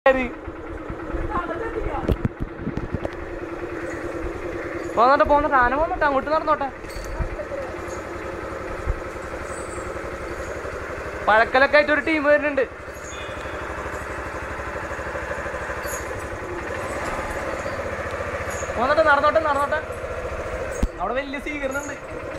പോന്നോട്ടെ പോന്നോട്ടെ ആന പോന്നോട്ടെ അങ്ങോട്ട് നടന്നോട്ടെ പഴക്കലൊക്കെ ആയിട്ട് ഒരു ടീം വരുന്നുണ്ട് പോന്നോട്ടെ നടന്നോട്ടെ നടന്നോട്ടെ അവിടെ വലിയ സ്വീകരണുണ്ട്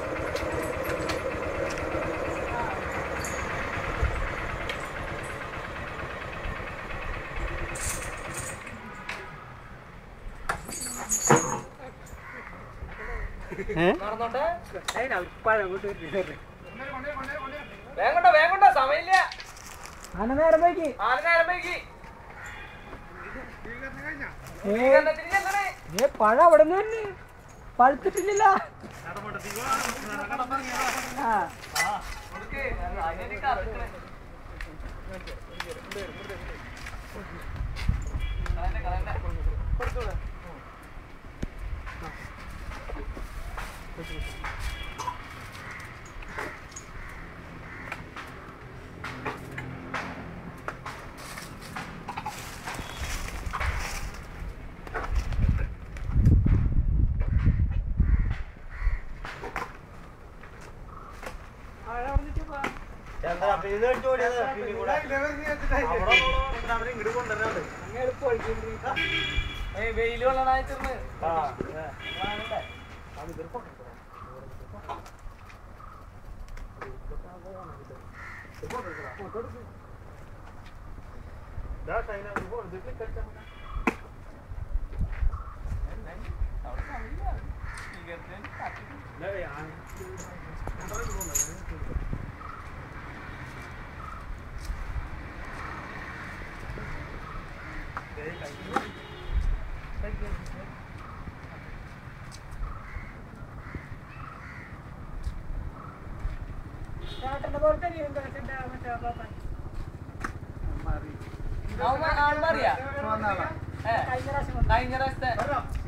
നടന്നോട്ടെ വേഗണ്ട വേഗണ്ട സമയമില്ല ആന നേരം വൈകി ആന നേരം വൈകി സ്വീകരണത്തിന് ചെല്ലണേ ഏ പഴം അവിടെ നിന്ന് തന്നെ പഴുത്തിട്ടില്ല ആ കൊടുക്ക്. അതിനെ കറക്കണേ. കളയണ്ട, കളയണ്ട. കൊടുത്തൂടെ? ഏയ് വെയില് കൊള്ളണായിട്ടിരുന്ന്. വാങ്ങണ്ടേ? അവിടെ സമയമില്ല. സ്വീകരണത്തിന് കാത്തിരിക്കും. ചേട്ടന്റെ പോലത്തെ ഒരു ഇൻട്രസ്റ്റിന്റെ മറ്റേ പാപ്പാൻ. അവന്മാ- ആൾമാറിയാ? ഏ, കഴിഞ്ഞ പ്രാവശ്യം വന്നു. കഴിഞ്ഞ പ്രാവശ്യത്തെ